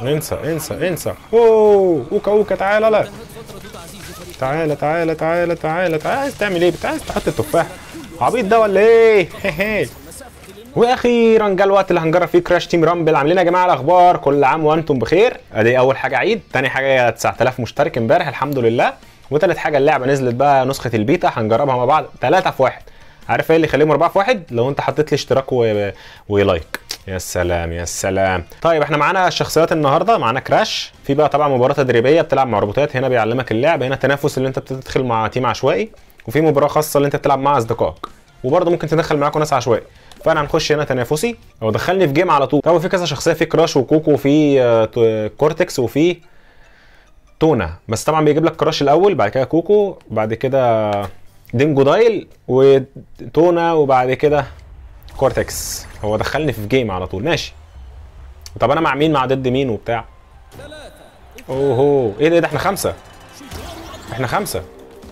انسى انسى انسى اوه اوكا اوكا تعالى لا تعالى تعالى تعالى تعالى تعالى عايز تعمل ايه؟ عايز تحط التفاح عبيط ده ولا ايه؟ هيه. واخيرا جه الوقت اللي هنجرب فيه كراش تيم رامبل عاملين يا جماعه الاخبار كل عام وانتم بخير ادي اول حاجه عيد تاني حاجه 9000 مشترك امبارح الحمد لله وتالت حاجه اللعبه نزلت بقى نسخه البيتا هنجربها مع بعض ثلاثه في واحد عارف ايه اللي يخليهم اربعه في واحد لو انت حطيت لي اشتراك و... ولايك يا سلام يا سلام طيب احنا معانا الشخصيات النهارده معانا كراش في بقى طبعا مباراه تدريبيه بتلعب مع روبوتات هنا بيعلمك اللعب هنا تنافس اللي انت بتدخل مع تيم عشوائي وفي مباراه خاصه اللي انت بتلعب مع اصدقائك وبرضه ممكن تدخل معاكم ناس عشوائي فانا هنخش هنا تنافسي او دخلني في جيم على طول هو في كذا شخصيه في كراش وكوكو وفي آه، ت- كورتكس وفي تونا بس طبعا بيجيب لك كراش الاول بعد كده كوكو بعد كده دينجو دايل وتونا وبعد كده كورتكس هو دخلني في جيم على طول ماشي طب انا مع مين مع ضد مين وبتاع اوهو ايه ده إيه ده احنا خمسه احنا خمسه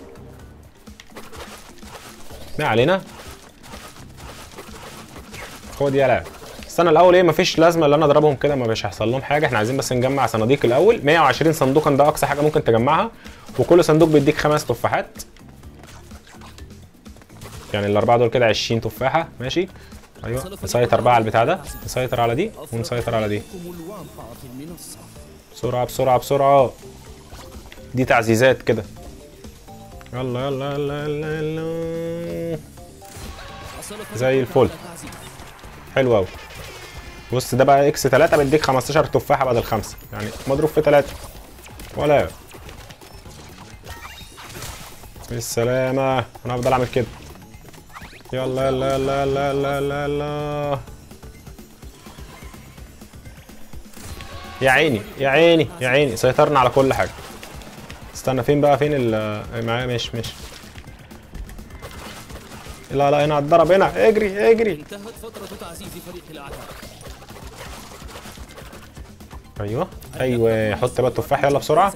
ما علينا خد يا لاعب استنى الاول ايه مفيش لازمه ان انا اضربهم كده ما مش هيحصل لهم حاجه احنا عايزين بس نجمع صناديق الاول 120 صندوقا ده اقصى حاجه ممكن تجمعها وكل صندوق بيديك خمس تفاحات يعني الاربعه دول كده 20 تفاحه ماشي ايوه نسيطر بقى على البتاع ده نسيطر على دي ونسيطر على دي بسرعه بسرعه بسرعه دي تعزيزات كده يلا يلا يلا يلا, يلا. زي الفل حلو قوي بص ده بقى اكس 3 بيديك 15 تفاحه بدل خمسه يعني مضروب في 3 ولا بالسلامة انا هفضل اعمل كده يلا يلا يلا يلا يلا يلا يلا يا عيني يا عيني يا عيني سيطرنا على كل حاجة استنى فين بقى فين ال معايا ماشي ماشي لا لا هنا هتضرب هنا اجري اجري انتهت فترة تعزيز فريق الأعداء ايوه ايوه حط بقى التفاح يلا بسرعه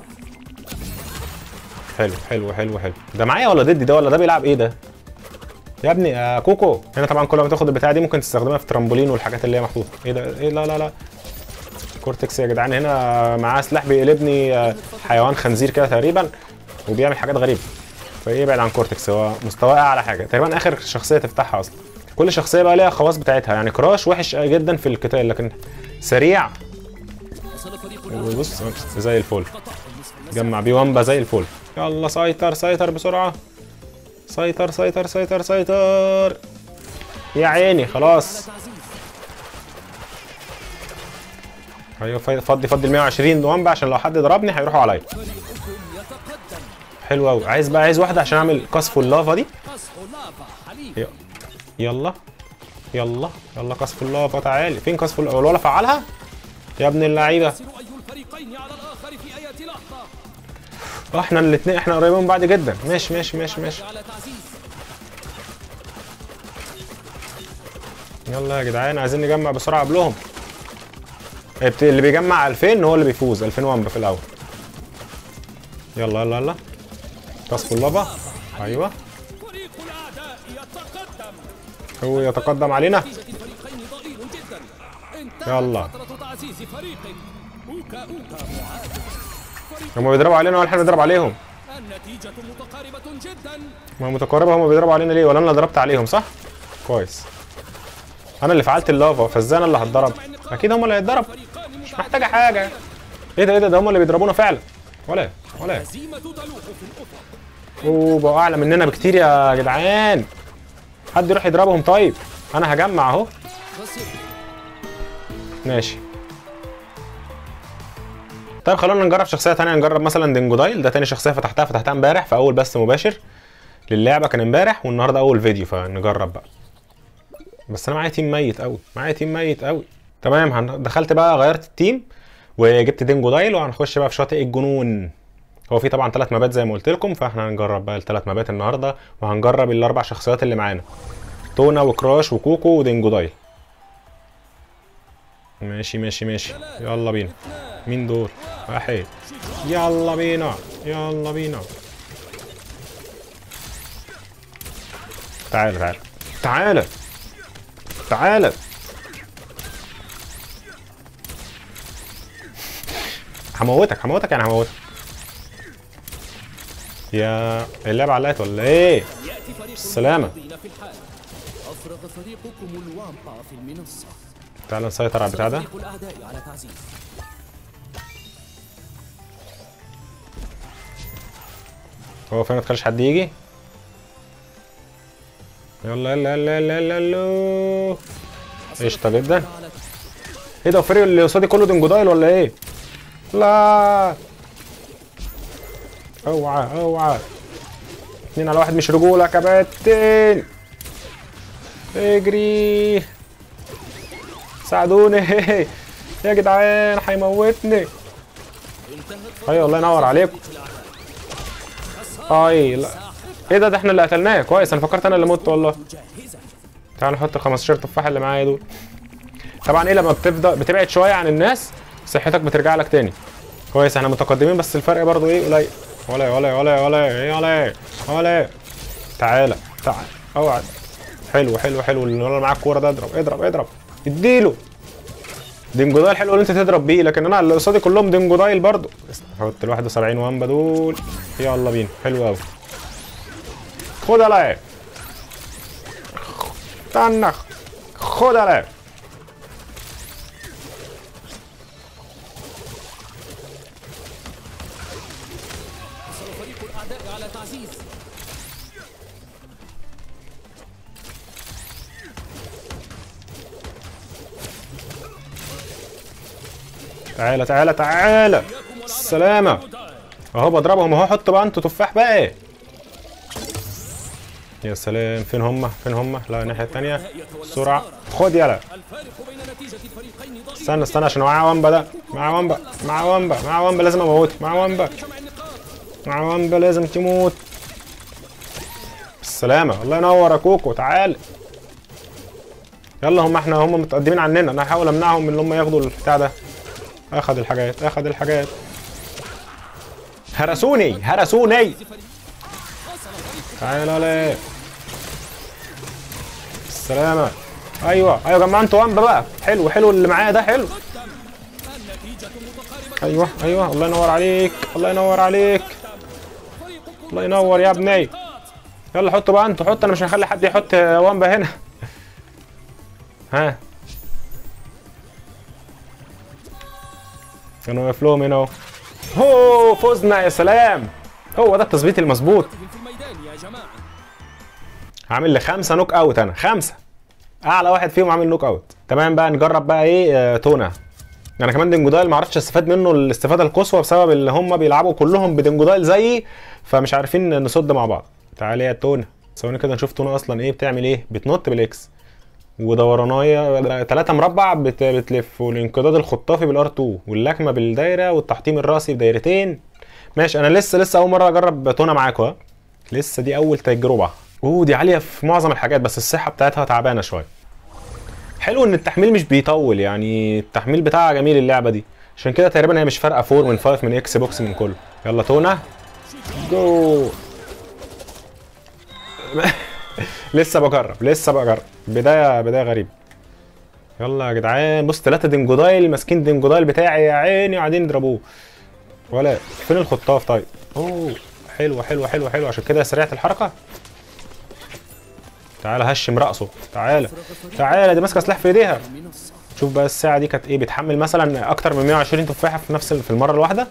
حلو حلو حلو حلو ده معايا ولا ضدي ده ولا ده بيلعب ايه ده يا ابني يا كوكو هنا طبعا كل ما تاخد البتاعه دي ممكن تستخدمها في ترامبولين والحاجات اللي هي محطوطه ايه ده ايه لا لا لا كورتكس يا جدعان هنا معاه سلاح بيقلبني آه، حيوان خنزير كده تقريبا وبيعمل حاجات غريبه فيبعد عن كورتكس هو مستواه اعلى حاجه تقريبا اخر شخصيه تفتحها اصلا كل شخصيه بقى ليها خواص بتاعتها يعني كراش وحش جدا في القتال لكن سريع وصل فريق بص زي الفل جمع بيه وامبا زي الفل يلا سيطر سيطر بسرعة سيطر سيطر سيطر سيطر يا عيني خلاص ايوه فضي فضي فضي ال 120 وامبا عشان لو حد ضربني هيروحوا عليا حلو قوي عايز بقى عايز واحدة عشان اعمل قصف اللافا دي قصف لافا حليب ي- يلا يلا يلا قصف اللافا تعالي فين قصف اللافا ولا فعلها يا ابن اللعيبة يصل أي الفريقين على الآخر في أي لحظة اه احنا الاثنين احنا قريبين من بعض جدا ماشي ماشي ماشي ماشي على تعزيز يلا يا جدعان عايزين نجمع بسرعه قبلهم البت- اللي بيجمع 2000 هو اللي بيفوز 2000 وامبا في الاول يلا يلا يلا قصف اللافا ايوه فريق الأعداء يتقدم هو يتقدم علينا نتيجة الفريقين ضئيل جدا انتهت يلا. فترة تعزيز فريق أوكا أوكا معاد هم بيضربوا علينا ولا احنا بنضرب عليهم النتيجة متقاربة جدا ما متقاربه هم بيضربوا علينا ليه ولا انا اللي ضربت عليهم صح كويس انا اللي فعلت اللافا فازاي انا اللي هتضرب اكيد هم اللي هيتضرب فريقان مش محتاجه حاجه ايه ده ايه ده ده هم اللي بيضربونا فعلا ولا ولا هزيمة تلوح في الأفق اوه بقوا اعلى مننا بكتير يا جدعان حد يروح يضربهم طيب انا هجمع اهو خسر ماشي طيب خلونا نجرب شخصيه تانية نجرب مثلا دينجودايل ده تاني شخصيه فتحتها فتحتها امبارح في اول بث مباشر للعبه كان امبارح والنهارده اول فيديو فنجرب بقى بس انا معايا تيم ميت قوي معايا تيم ميت قوي تمام هن- دخلت بقى غيرت التيم وجبت دينجودايل وهنخش بقى في شاطئ الجنون هو في طبعا ثلاث مابات زي ما قلت لكم فاحنا هنجرب بقى الثلاث مابات النهارده وهنجرب الاربع شخصيات اللي معانا تونا وكراش وكوكو ودينجودايل ماشي ماشي ماشي يلا بينا مين دول واحد يلا بينا يلا بينا تعال تعال تعال تعال هموتك هموتك يعني هموتك يا اللعبة علقت ولا ايه؟ يأتي فريق السلامة. المعارضين في الحال أفرغ فريقكم الوامبا في المنصة تعال نسيطر على البتاع ده فريق الأعداء على تعزيز هو فين ما تخليش حد يجي يلا يلا يلا يلا يلا يلا قشطة جدا على ايه ده الفريق اللي قصادي كله دنجودايل ولا ايه؟ لا اوعى اوعى اتنين على واحد مش رجولة كباتن اجري ساعدوني يا جدعان هيموتني انتهت ايوه الله ينور عليكم اي لا ايه ده ده احنا اللي قتلناه كويس انا فكرت انا اللي مت والله جاهزة تعال نحط ال 15 تفاحه اللي معايا دول طبعا ايه لما بتبدا بتبعد شويه عن الناس صحتك بترجع لك تاني كويس احنا متقدمين بس الفرق برضو ايه قليل ولا ولا ولا ولا ايه ولا ولا تعالى تعال اوعى حلو حلو حلو اللي ولا معاك كوره ده اضرب اضرب اضرب اديله دينجودايل حلو اللي انت تضرب بيه لكن انا اللي قصادي كلهم دينجودايل برضو حط ال 71 وامبا دول يلا بينا حلو قوي خد عليا استنى خد عليا حصل فريق الأعداء على تعزيز تعالى تعالى تعالى السلامة اهو بضربهم اهو حط بقى انتوا تفاح بقى يا سلام فين هم فين هم لا الناحية التانية بسرعة خد يلا الفارق بين نتيجة الفريقين ضئيل استنى استنى عشان معاه وامبا ده معاه وامبا معاه وامبا معاه وامبا لازم اموته معاه وامبا جمع النقاط معاه وامبا لازم تموت السلامة الله ينور يا كوكو تعال يلا هم احنا هم متقدمين عننا انا هحاول امنعهم من ان هم ياخدوا البتاع ده اخد الحاجات اخد الحاجات هرسوني هرسوني تعال لا السلامة ايوه ايوه جماعة انتوا وامبا بقى حلو حلو اللي معايا ده حلو النتيجة متقاربة ايوه ايوه الله ينور عليك الله ينور عليك فريقكم الله ينور يا ابني يلا حطوا بقى انتوا حط انا مش هخلي حد يحط وامبا هنا ها انا واقف لهم هنا اهو هو فزنا يا سلام هو ده التظبيط المظبوط في الميدان يا جماعة عامل لي خمسه نوك اوت انا خمسه اعلى واحد فيهم عامل نوك اوت تمام بقى نجرب بقى ايه آه تونا انا كمان دينجودايل ما عرفتش استفاد منه الاستفاده القصوى بسبب اللي هم بيلعبوا كلهم بدينجودايل زيي فمش عارفين نصد مع بعض تعالى يا تونا ثواني كده نشوف تونا اصلا ايه بتعمل ايه بتنط بالاكس ودورانية ثلاثة مربع بت... بتلف والانقضاض الخطافي بالار 2 واللكمة بالدايرة والتحطيم الراسي بدايرتين ماشي انا لسه لسه اول مرة اجرب تونا معاكم ها لسه دي اول تجربة اوه دي عالية في معظم الحاجات بس الصحة بتاعتها تعبانة شوية حلو ان التحميل مش بيطول يعني التحميل بتاعها جميل اللعبة دي عشان كده تقريبا هي مش فارقة 4 من 5 من اكس بوكس من كله يلا تونا جو لسه بجرب لسه بجرب بداية بداية غريبة يلا يا جدعان بص ثلاثة دينجودايل ماسكين دينجودايل بتاعي يا عيني وقاعدين يضربوه ولا فين الخطاف طيب اوه حلوة حلوة حلوة حلوة عشان كده سريعة الحركة تعالى هشم رأسه تعالى تعالى دي ماسكة سلاح في ايديها المنصة شوف بقى الساعة دي كانت ايه بتحمل مثلا اكتر من 120 تفاحة في نفس في المرة الواحدة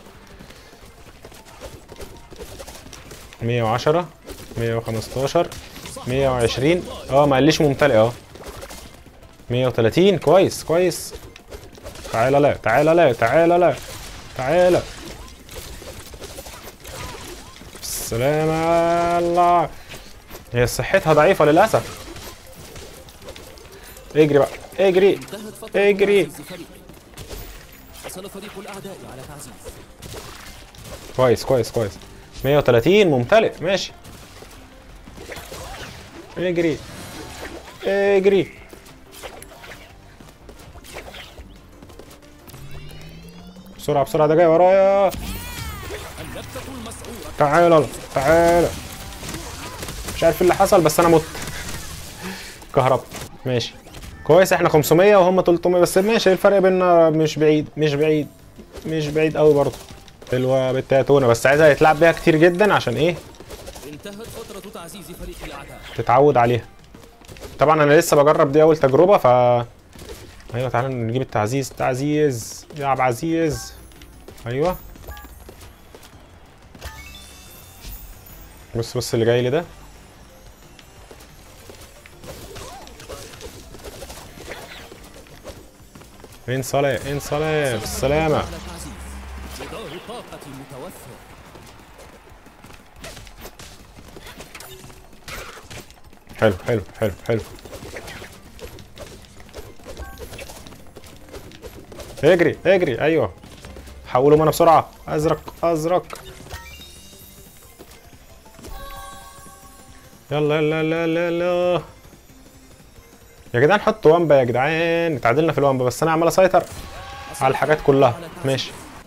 110 115 120 اه ما قاليش ممتلئ اه 130 كويس كويس تعالى لا تعالى لا تعالى لا تعالى السلامة الله هي صحتها ضعيفة للأسف اجري بقى اجري انتهت فترة اجري. تعزيز الفريق حصل فريق الأعداء على تعزيز كويس كويس كويس 130 ممتلئ ماشي اجري اجري بسرعة بسرعة ده جاي ورايا النبتة المسعورة تعالى يلا، تعالى مش عارف إيه اللي حصل بس انا مت كهربت ماشي كويس احنا 500 وهم 300 بس ماشي الفرق بيننا مش بعيد مش بعيد مش بعيد قوي برضه حلوه بالتاتونه بس عايزها يتلعب بيها كتير جدا عشان ايه انتهت فترة تعزيز فريق الأعداء تتعود عليها طبعا انا لسه بجرب دي اول تجربه ف ايوه تعالى نجيب التعزيز تعزيز يا عبد عزيز ايوه بص بص اللي جاي لي ده فين صلاة فين صلاة بالسلامة على تعزيز جدار الطاقة متوفر حلو حلو حلو حلو اجري اجري ايوه حولوا منا بسرعة ازرق ازرق يلا يلا يلا يلا يلا يا جدعان حطوا وامبا يا جدعان اتعادلنا في الوامبا بس انا عمال اسيطر على الحاجات كلها ماشي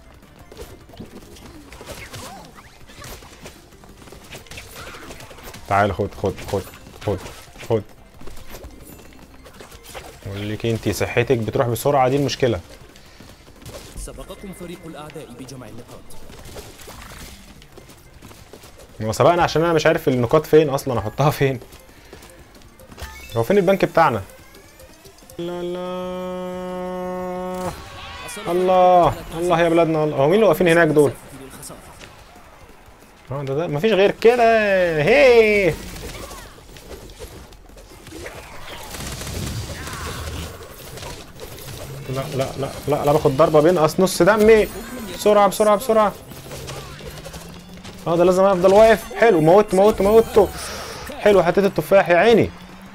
تعال خد خد خد خد خد بقول لك انت صحتك بتروح بسرعه دي المشكله سبقكم فريق الأعداء بجمع النقاط هو سبقنا عشان انا مش عارف النقاط فين اصلا احطها فين هو فين البنك بتاعنا لا لا حصل الله الله يا بلادنا الله هو مين اللي واقفين هناك دول للخسارة اه ده ده مفيش غير كده هي لا لا لا لا لا باخد ضربه بينقص نص دمي بسرعه بسرعه بسرعه اه ده لازم افضل واقف حلو موت موت موته حلو حطيت التفاح يا عيني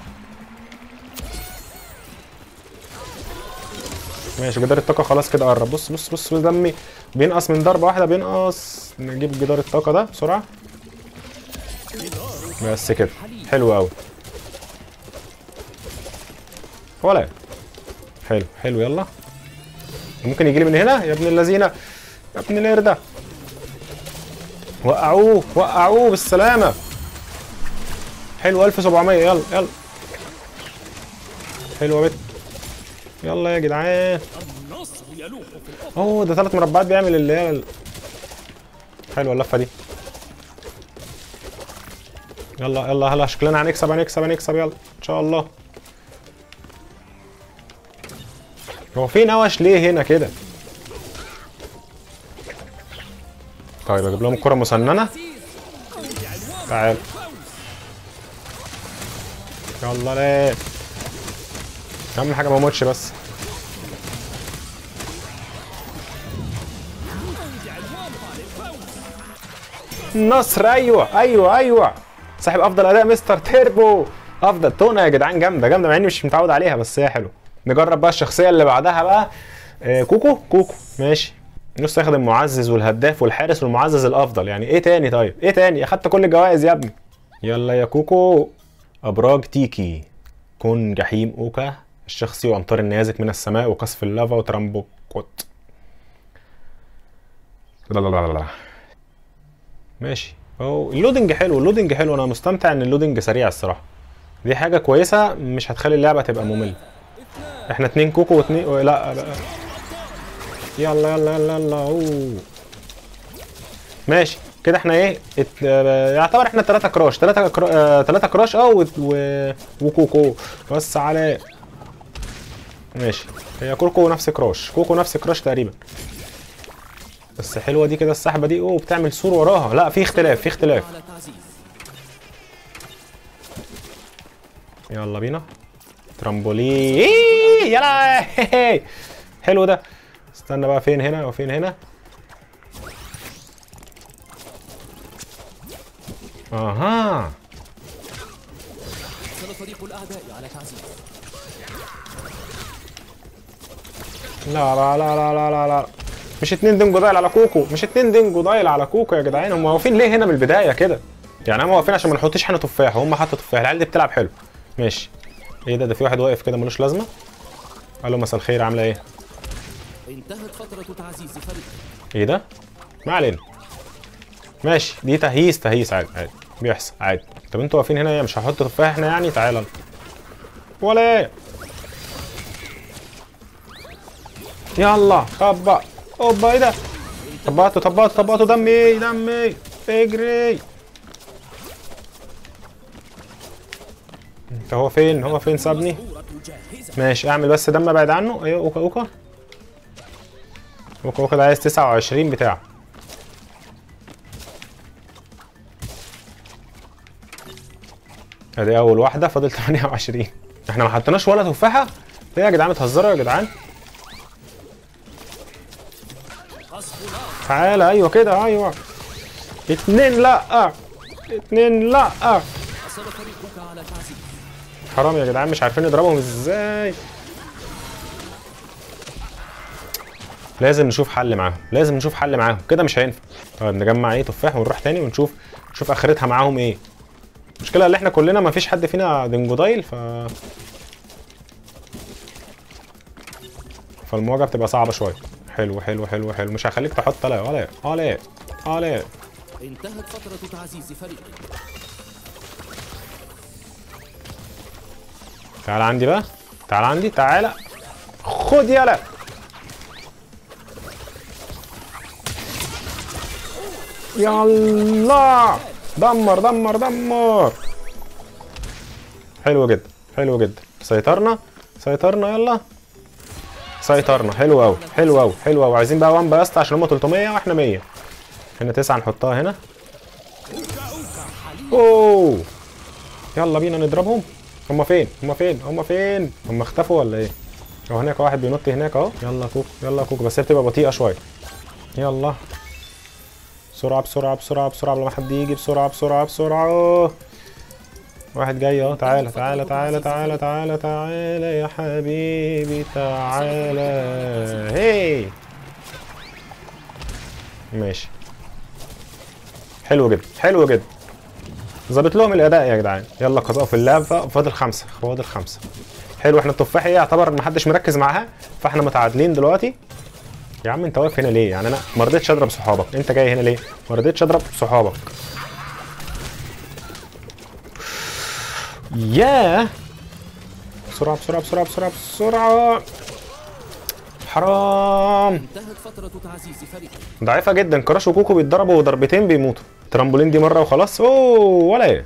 ماشي جدار الطاقة خلاص كده قرب بص بص بص دمي بينقص من ضربة واحدة بينقص نجيب جدار الطاقة ده بسرعة بس كده حلو قوي ولا حلو حلو يلا ممكن يجي لي من هنا يا ابن اللذينه يا ابن القردة وقعوه وقعوه بالسلامة حلو 1700 يلا يلا حلوة بت يلا يا جدعان النصر يلوح في الأفق اوه ده ثلاث مربعات بيعمل اللي هي ال- حلوه اللفه دي يلا يلا يلا شكلنا هنكسب هنكسب هنكسب يلا ان شاء الله هو في نوش ليه هنا كده طيب اجيب لهم كره مسننه تعال يلا ليه اهم حاجه ما اموتش بس النصر ايوه ايوه ايوه صاحب افضل اداء مستر تيربو افضل تونه يا جدعان جامده جامده مع اني مش متعود عليها بس هي حلوه نجرب بقى الشخصيه اللي بعدها بقى آه كوكو كوكو ماشي نستخدم المعزز والهداف والحارس والمعزز الافضل يعني ايه تاني طيب ايه تاني اخدت كل الجوائز يا ابني يلا يا كوكو ابراج تيكي كن جحيم اوكا الشخصي وامطار النيازك من السماء وقصف اللافا وترامبوكوت لا لا لا لا ماشي هو اللودنج حلو اللودنج حلو انا مستمتع ان اللودنج سريع الصراحه دي حاجه كويسه مش هتخلي اللعبه تبقى ممله احنا اتنين كوكو واتنين لا لا يلا يلا يلا يلا أوه. ماشي كده احنا ايه ات... آه، يعتبر احنا تلاتة كراش تلاتة كرا... آه، تلاتة كراش اه و... و... وكوكو بس على ماشي هي كوكو نفس كراش كوكو نفس كراش تقريبا بس حلوه دي كده السحبه دي اوه بتعمل سور وراها لا في اختلاف في اختلاف على تعزيز يلا بينا ترامبولين إيه، يلا حلو ده استنى بقى فين هنا وفين هنا اها حصل فريق الأعداء على تعزيز لا لا لا لا لا لا لا مش اتنين دينجو دايل على كوكو مش اتنين دينجو دايل على كوكو يا جدعان هم واقفين ليه هنا من البدايه كده يعني هم واقفين عشان ما نحطش احنا تفاح هم حطوا تفاح العيال دي بتلعب حلو ماشي ايه ده ده في واحد واقف كده ملوش لازمه قال له مساء الخير عامله ايه انتهت فترة تعزيز فريق ايه ده ما علينا ماشي دي تهييس تهييس عادي عادي بيحصل عادي طب انتوا واقفين هنا ايه مش هحط تفاح احنا يعني تعالى ولا ايه يلا طبق اوبا ايه ده طبقته طبقته طبقته دمي دمي اجري انت هو فين هو فين سابني الصورة جاهزة ماشي اعمل بس دم بعد عنه ايوه اوكا اوكا اوكا اوكا ده عايز 29 بتاع ادي اول واحده فاضل 28 احنا ما حطيناش ولا تفاحه ايه يا جدعان بتهزروا يا جدعان قصف نار تعالى ايوه كده ايوه اتنين لا اتنين لا حصل فريقك على تعزيز حرام يا جدعان مش عارفين نضربهم ازاي لازم نشوف حل معاهم لازم نشوف حل معاهم كده مش هينفع طيب نجمع ايه تفاح ونروح تاني ونشوف نشوف اخرتها معاهم ايه المشكله اللي احنا كلنا ما فيش حد فينا دنجودايل ف فالمواجهه بتبقى صعبه شويه حلو حلو حلو حلو مش هخليك تحط لا ولا ولا ولا انتهت فترة تعزيز فريقك تعال عندي بقى تعال عندي تعال خد يلا يلا دمر دمر دمر حلو جدا حلو جدا سيطرنا سيطرنا يلا سيطرنا حلو قوي حلو قوي حلو قوي عايزين بقى وان باست عشان هم 300 واحنا 100 هنا 9 نحطها هنا اوه يلا بينا نضربهم هم فين هم فين هم فين هم اختفوا ولا ايه اهو هناك واحد بينط هناك اهو يلا كوكو يلا كوكو بس هي بتبقى بطيئه شويه يلا بسرعه بسرعه بسرعه بسرعه قبل ما حد يجي بسرعه بسرعه بسرعه واحد جاي اهو تعالى تعالى تعالى تعالى تعالى تعالى يا حبيبي تعالى هي ماشي حلو جدا حلو جدا ظابط لهم الاداء يا جدعان يلا قضاء في اللعب فاضل خمسه فاضل خمسه حلو احنا التفاح ايه يعتبر ما حدش مركز معاها فاحنا متعادلين دلوقتي يا عم انت واقف هنا ليه يعني انا ما رضيتش اضرب صحابك انت جاي هنا ليه ما رضيتش اضرب صحابك ياه بسرعه بسرعه بسرعه بسرعه بسرعه حرام انتهت فترة تعزيز فريقك ضعيفة جدا كراش وكوكو بيتضربوا ضربتين بيموتوا ترامبولين دي مرة وخلاص اوه ولا ايه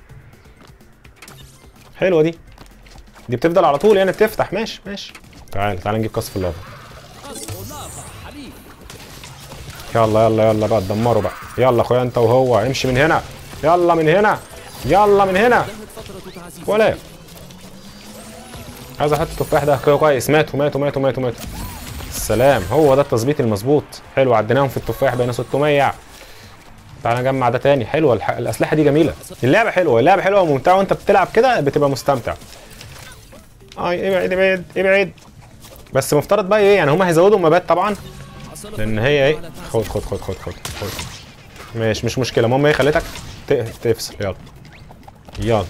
حلوة دي دي بتفضل على طول يعني بتفتح ماشي ماشي تعال تعال نجيب قصف اللافا قصف لافا حليب يلا يلا يلا بقى تدمروا بقى يلا اخويا انت وهو امشي من هنا يلا من هنا يلا من هنا انتهت فترة تعزيز ولا ايه عايز احط التفاح ده كده كويس ماتوا ماتوا ماتوا ماتوا ماتوا السلام هو ده التظبيط المظبوط حلو عديناهم في التفاح بقينا 600 تعال نجمع ده تاني حلوه الح... الاسلحه دي جميله اللعبه حلوه اللعبه حلوه وممتعه وانت بتلعب كده بتبقى مستمتع اي ابعد ابعد ابعد بس مفترض بقى ايه يعني هم هيزودوا مبات طبعا حصل لان هي ايه فريقك على خد خد خد خد خد خد ماشي مش مشكله المهم ايه خليتك ت- تفصل يلا يلا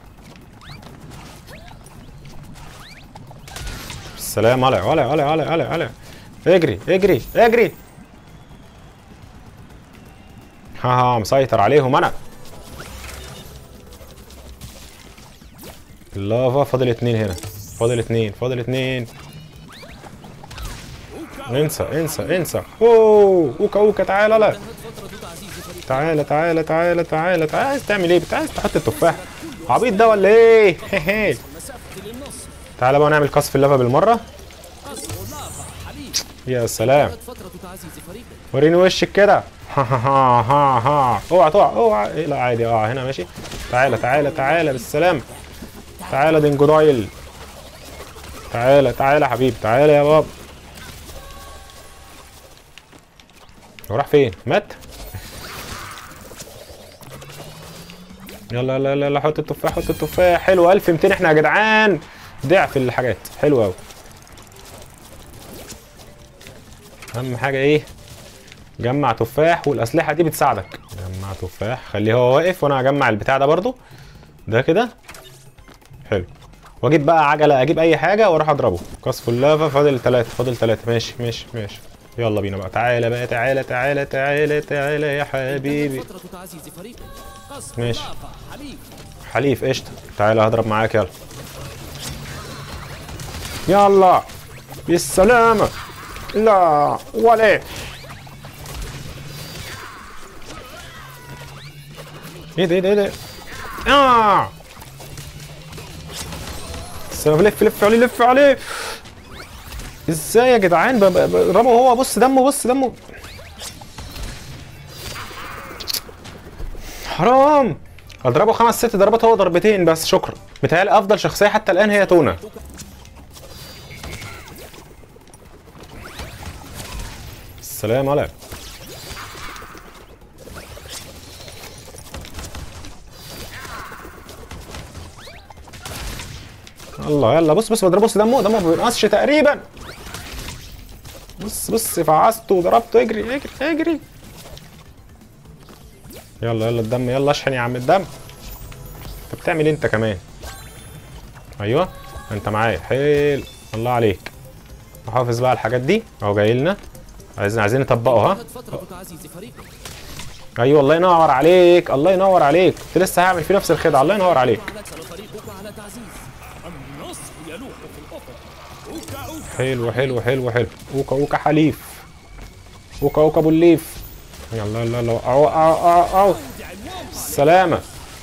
السلام عليك عليك عليك عليك عليك عليك اجري اجري اجري ها ها مسيطر عليهم انا اللافا فاضل اتنين هنا فاضل اتنين فاضل اتنين انسى انسى انسى اوه اوكا اوكا تعالى لا انتهت فترة تعزيز فريقك تعالى تعالى تعالى تعالى تعالى عايز تعمل ايه؟ عايز تحط التفاح عبيط ده ولا ايه؟ هي هي. مسافة للنصر تعالى بقى نعمل قصف اللافا بالمره قصف لافا حليب يا سلام انتهت فترة تعزيز فريقك وريني وشك كده ها ها ها ها ها اوعى تقع اوعى إيه لا عادي اقع هنا ماشي تعالى تعالى تعالى بالسلام تعالى دينجودايل تعالى تعالى يا حبيبي تعالى يا بابا هو راح فين؟ مات؟ يلا يلا يلا يلا حط التفاح حط التفاح حلو 1200 احنا يا جدعان ضعف الحاجات حلو قوي اهم حاجه ايه جمع تفاح والاسلحه دي بتساعدك جمع تفاح خليه هو واقف وانا هجمع البتاع ده برضو ده كده حلو واجيب بقى عجله اجيب اي حاجه واروح اضربه قصف اللافا فاضل ثلاثه فاضل ثلاثه ماشي ماشي ماشي يلا بينا بقى تعالى بقى تعالى تعالى تعالى تعالى يا حبيبي انتهت فترة تعزيز فريقك قصف ماشي. لافا حليب حليف قشطه تعالى هضرب معاك يلا يلا بالسلامه لا ولا ايه ايه ده ايه ده ايه ده اه السلام لف لف عليه لف عليه ازاي يا جدعان ب- ب- بضربه هو بص دمه بص دمه حرام اضربه خمس ست ضربات هو ضربتين بس شكرا متهيألي افضل شخصيه حتى الان هي تونا السلام عليكم الله يلا بص بص بضربه بص دمه دمه ما بينقصش تقريبا بص بص فعصته وضربته اجري اجري اجري يلا يلا الدم يلا اشحن يا عم الدم انت بتعمل إيه انت كمان ايوه انت معايا حيل الله عليك نحافظ بقى على الحاجات دي اهو جاي لنا عايزين عايزين نطبقه ها انتهت فترة تعزيز فريقك ايوه الله ينور عليك الله ينور عليك كنت لسه هعمل فيه نفس الخدعه الله ينور عليك نكسل فريقك على تعزيز النصر يلوح في الأفق أوكا أوكا حلو حلو حلو حلو اوكا اوكا حليف اوكا اوكا ابو الليف يلا يلا يلا او او او او سلامة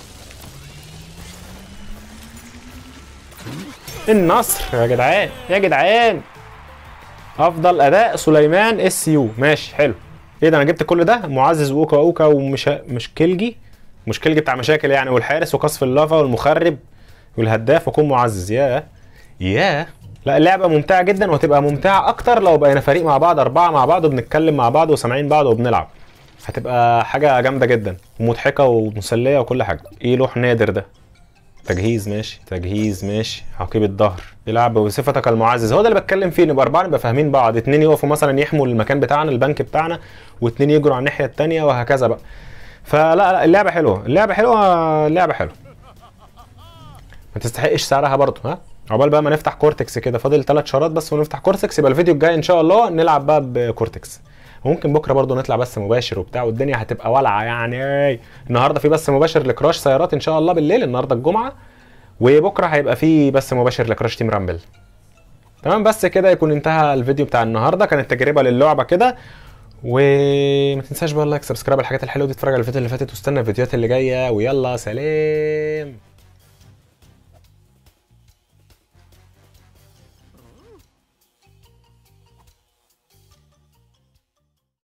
النصر يا جدعان يا جدعان افضل اداء سليمان اس يو ماشي حلو ايه ده انا جبت كل ده معزز اوكا اوكا ومش مش كلجي مش كلجي بتاع مشاكل يعني والحارس وقصف اللافا والمخرب والهداف وكون معزز ياه ياه لا اللعبة ممتعة جدا وهتبقى ممتعة أكتر لو بقينا فريق مع بعض أربعة مع بعض وبنتكلم مع بعض وسامعين بعض وبنلعب هتبقى حاجة جامدة جدا ومضحكة ومسلية وكل حاجة إيه لوح نادر ده تجهيز ماشي تجهيز ماشي عقيب الظهر يلعب بصفتك المعزز هو ده اللي بتكلم فيه نبقى أربعة نبقى فاهمين بعض اتنين يقفوا مثلا يحموا المكان بتاعنا البنك بتاعنا واتنين يجروا على الناحية التانية وهكذا بقى فلا لا اللعبة حلوة اللعبة حلوة اللعبة حلوة ما تستحقش سعرها برضه ها عقبال بقى ما نفتح كورتكس كده فاضل ثلاث شارات بس ونفتح كورتكس يبقى الفيديو الجاي ان شاء الله نلعب بقى بكورتكس وممكن بكره برضه نطلع بس مباشر وبتاع والدنيا هتبقى ولعه يعني النهارده في بس مباشر لكراش سيارات ان شاء الله بالليل النهارده الجمعه وبكره هيبقى في بس مباشر لكراش تيم رامبل تمام بس كده يكون انتهى الفيديو بتاع النهارده كانت تجربه للعبه كده وما تنساش بقى اللايك سبسكرايب الحاجات الحلوه دي اتفرج على الفيديو اللي فاتت واستنى الفيديوهات اللي جايه ويلا سلام